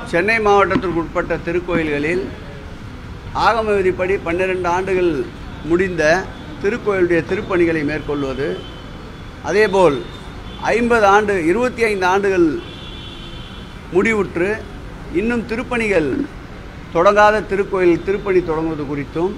சென்னை மாவட்டத்திற்கு உட்பட்ட திருக்கோயில்களில் ஆகம விதிப்படி பன்னிரண்டு ஆண்டுகள் முடிந்த திருக்கோயிலுடைய திருப்பணிகளை மேற்கொள்வது அதேபோல் ஐம்பது ஆண்டு இருபத்தி ஐந்து ஆண்டுகள் முடிவுற்று இன்னும் திருப்பணிகள் தொடங்காத திருக்கோயில் திருப்பணி தொடங்குவது குறித்தும்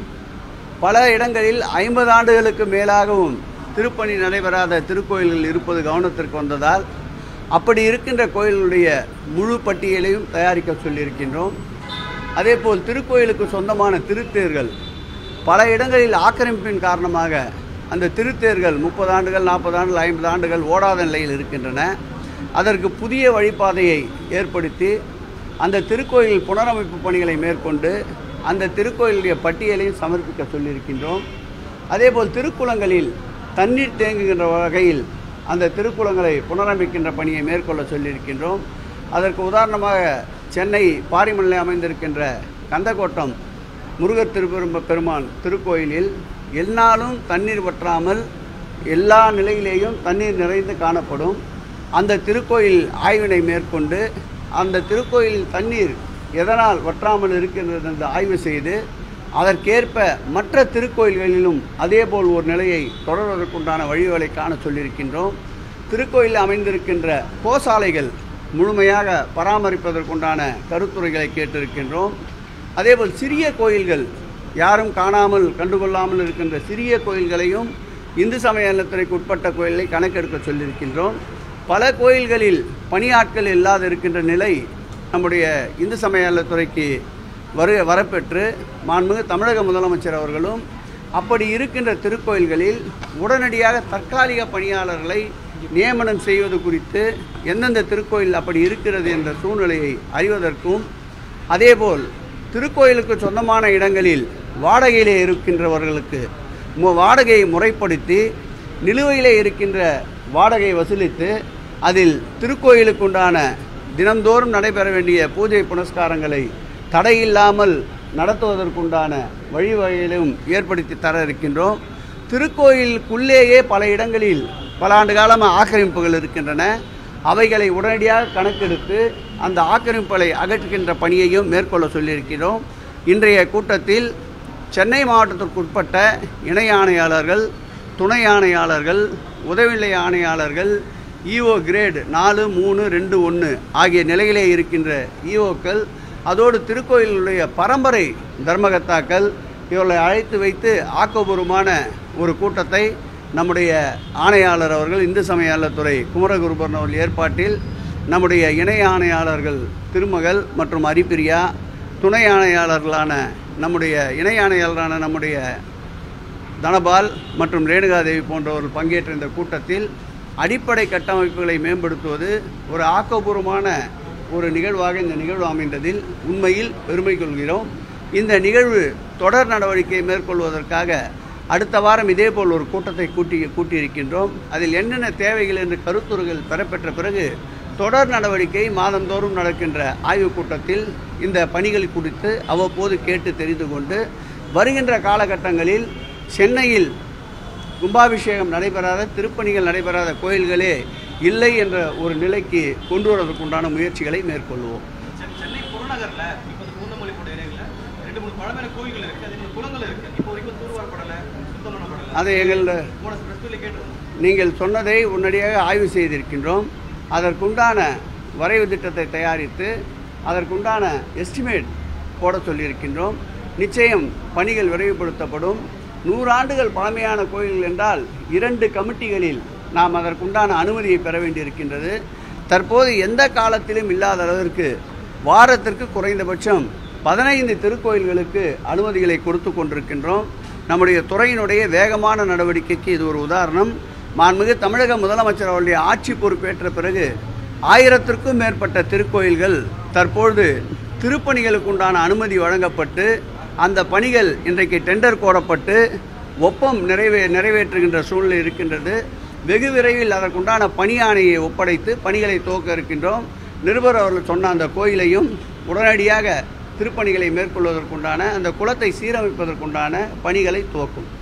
பல இடங்களில் ஐம்பது ஆண்டுகளுக்கு மேலாகவும் திருப்பணி நடைபெறாத திருக்கோயில்கள் இருப்பது கவனத்திற்கு வந்ததால் அப்படி இருக்கின்ற கோயிலுடைய முழு பட்டியலையும் தயாரிக்க சொல்லியிருக்கின்றோம் அதேபோல் திருக்கோயிலுக்கு சொந்தமான திருத்தேர்கள் பல இடங்களில் ஆக்கிரமிப்பின் காரணமாக அந்த திருத்தேர்கள் முப்பது ஆண்டுகள் நாற்பது ஆண்டுகள் ஐம்பது ஆண்டுகள் ஓடாத நிலையில் இருக்கின்றன அதற்கு புதிய வழிபாதையை ஏற்படுத்தி அந்த திருக்கோயில் புனரமைப்பு பணிகளை மேற்கொண்டு அந்த திருக்கோயிலுடைய பட்டியலையும் சமர்ப்பிக்க சொல்லியிருக்கின்றோம் அதேபோல் திருக்குளங்களில் தண்ணீர் தேங்குகின்ற வகையில் அந்த திருக்குளங்களை புனரமைக்கின்ற பணியை மேற்கொள்ள சொல்லியிருக்கின்றோம் அதற்கு உதாரணமாக சென்னை பாரிமலையில் அமைந்திருக்கின்ற கந்தக்கோட்டம் முருகர் திருப்பெரும்ப பெருமான் திருக்கோயிலில் எந்நாளும் தண்ணீர் வற்றாமல் எல்லா நிலையிலேயும் தண்ணீர் நிறைந்து காணப்படும் அந்த திருக்கோயில் ஆய்வினை மேற்கொண்டு அந்த திருக்கோயில் தண்ணீர் எதனால் வற்றாமல் இருக்கின்றது என்று ஆய்வு செய்து அதற்கேற்ப மற்ற திருக்கோயில்களிலும் அதேபோல் ஒரு நிலையை தொடர்வதற்குண்டான வழிகளை காண சொல்லியிருக்கின்றோம் திருக்கோயிலில் அமைந்திருக்கின்ற கோசாலைகள் முழுமையாக பராமரிப்பதற்குண்டான கருத்துரைகளை கேட்டிருக்கின்றோம் அதேபோல் சிறிய கோயில்கள் யாரும் காணாமல் கண்டுகொள்ளாமல் இருக்கின்ற சிறிய கோயில்களையும் இந்து சமய நலத்துறைக்கு உட்பட்ட கோயிலை கணக்கெடுக்க சொல்லியிருக்கின்றோம் பல கோயில்களில் பணியாட்கள் இல்லாது இருக்கின்ற நிலை நம்முடைய இந்து சமய நலத்துறைக்கு வரு வரப்பெற்று மாண்புமிகு தமிழக முதலமைச்சர் அவர்களும் அப்படி இருக்கின்ற திருக்கோயில்களில் உடனடியாக தற்காலிக பணியாளர்களை நியமனம் செய்வது குறித்து எந்தெந்த திருக்கோயில் அப்படி இருக்கிறது என்ற சூழ்நிலையை அறிவதற்கும் அதேபோல் திருக்கோயிலுக்கு சொந்தமான இடங்களில் வாடகையிலே இருக்கின்றவர்களுக்கு மு- வாடகையை முறைப்படுத்தி நிலுவையிலே இருக்கின்ற வாடகை வசூலித்து அதில் திருக்கோயிலுக்குண்டான தினந்தோறும் நடைபெற வேண்டிய பூஜை புனஸ்காரங்களை தடையில்லாமல் நடத்துவதற்குண்டான வழிவகையிலும் ஏற்படுத்தி தர இருக்கின்றோம் திருக்கோயிலுக்குள்ளேயே பல இடங்களில் பல ஆண்டு காலமாக ஆக்கிரமிப்புகள் இருக்கின்றன அவைகளை உடனடியாக கணக்கெடுத்து அந்த ஆக்கிரமிப்புகளை அகற்றுகின்ற பணியையும் மேற்கொள்ள சொல்லியிருக்கிறோம் இன்றைய கூட்டத்தில் சென்னை மாவட்டத்திற்கு உட்பட்ட இணை ஆணையாளர்கள் துணை ஆணையாளர்கள் உதவிநிலை ஆணையாளர்கள் இஓ கிரேடு நாலு மூணு ரெண்டு ஒன்று ஆகிய நிலையிலே இருக்கின்ற இஓக்கள் அதோடு திருக்கோயிலுடைய பரம்பரை தர்மகர்த்தாக்கள் இவர்களை அழைத்து வைத்து ஆக்கப்பூர்வமான ஒரு கூட்டத்தை நம்முடைய ஆணையாளர் அவர்கள் இந்து சமய நலத்துறை குமரகுருபரன் அவர்கள் ஏற்பாட்டில் நம்முடைய இணை ஆணையாளர்கள் திருமகள் மற்றும் அரிப்பிரியா துணை ஆணையாளர்களான நம்முடைய இணை ஆணையாளரான நம்முடைய தனபால் மற்றும் ரேணுகாதேவி போன்றவர்கள் பங்கேற்ற இந்த கூட்டத்தில் அடிப்படை கட்டமைப்புகளை மேம்படுத்துவது ஒரு ஆக்கப்பூர்வமான ஒரு நிகழ்வாக இந்த நிகழ்வு அமைந்ததில் உண்மையில் பெருமை கொள்கிறோம் இந்த நிகழ்வு தொடர் நடவடிக்கை மேற்கொள்வதற்காக அடுத்த வாரம் இதேபோல் ஒரு கூட்டத்தை கூட்டி கூட்டியிருக்கின்றோம் அதில் என்னென்ன தேவைகள் என்று கருத்துரைகள் பெறப்பெற்ற பிறகு தொடர் நடவடிக்கை மாதந்தோறும் நடக்கின்ற ஆய்வுக் கூட்டத்தில் இந்த பணிகள் குறித்து அவ்வப்போது கேட்டு தெரிந்து கொண்டு வருகின்ற காலகட்டங்களில் சென்னையில் கும்பாபிஷேகம் நடைபெறாத திருப்பணிகள் நடைபெறாத கோயில்களே இல்லை என்ற ஒரு நிலைக்கு கொண்டு வருவதற்குண்டான முயற்சிகளை மேற்கொள்வோம் சென்- சென்னை புறநகர்ல இப்போ இந்த பூந்தமல்லி போன்ற ஏரியாவில் ரெண்டு மூணு பழமையான கோயில்கள் இருக்கு அதே மாதிரி குளங்கள் இருக்கு இப்போ வரைக்கும் தூர்வாரப்படலை சுத்தம் பண்ணப்படலை அதை எங்கள் போன பிரஸ்ல கேட்டு நீங்கள் சொன்னதை உடனடியாக ஆய்வு செய்திருக்கின்றோம் அதற்குண்டான வரைவு திட்டத்தை தயாரித்து அதற்குண்டான எஸ்டிமேட் போட சொல்லியிருக்கின்றோம் நிச்சயம் பணிகள் விரைவுபடுத்தப்படும் நூறாண்டுகள் பழமையான கோயில்கள் என்றால் இரண்டு கமிட்டிகளில் நாம் அதற்குண்டான அனுமதியை பெற வேண்டியிருக்கின்றது தற்போது எந்த காலத்திலும் இல்லாத அளவிற்கு வாரத்திற்கு குறைந்தபட்சம் பதினைந்து திருக்கோயில்களுக்கு அனுமதிகளை கொடுத்து கொண்டிருக்கின்றோம் நம்முடைய துறையினுடைய வேகமான நடவடிக்கைக்கு இது ஒரு உதாரணம் மாண்புமிகு தமிழக முதலமைச்சர் அவருடைய ஆட்சி பொறுப்பேற்ற பிறகு ஆயிரத்திற்கும் மேற்பட்ட திருக்கோயில்கள் தற்பொழுது திருப்பணிகளுக்கு உண்டான அனுமதி வழங்கப்பட்டு அந்த பணிகள் இன்றைக்கு டெண்டர் கோரப்பட்டு ஒப்பம் நிறைவே நிறைவேற்றுகின்ற சூழ்நிலை இருக்கின்றது வெகு விரைவில் அதற்குண்டான பணி ஆணையை ஒப்படைத்து பணிகளை துவக்க இருக்கின்றோம் நிருபர் அவர்கள் சொன்ன அந்த கோயிலையும் உடனடியாக திருப்பணிகளை மேற்கொள்வதற்குண்டான அந்த குளத்தை சீரமைப்பதற்குண்டான பணிகளை துவக்கும்